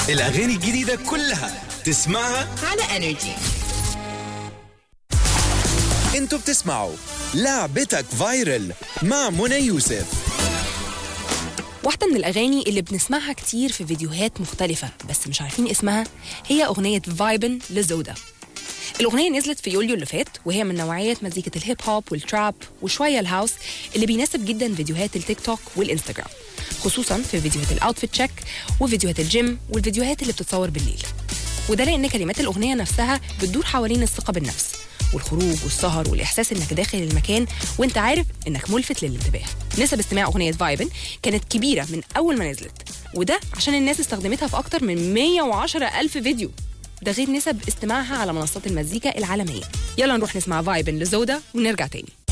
الأغاني الجديدة كلها تسمعها على انرجي انتوا بتسمعوا لعبتك فايرل مع منى يوسف واحدة من الأغاني اللي بنسمعها كتير في فيديوهات مختلفة بس مش عارفين اسمها هي أغنية فايبن لزودا الأغنية نزلت في يوليو اللي فات وهي من نوعية مزيكة الهيب هوب والتراب وشوية الهاوس اللي بيناسب جدا فيديوهات التيك توك والإنستجرام خصوصا في فيديوهات الأوتفيت تشيك وفيديوهات الجيم والفيديوهات اللي بتتصور بالليل وده لأن كلمات الأغنية نفسها بتدور حوالين الثقة بالنفس والخروج والسهر والإحساس إنك داخل المكان وإنت عارف إنك ملفت للانتباه نسب استماع أغنية فايبن كانت كبيرة من أول ما نزلت وده عشان الناس استخدمتها في أكتر من 110 ألف فيديو ده غير نسب استماعها على منصات المزيكا العالمية يلا نروح نسمع فايبن لزودا ونرجع تاني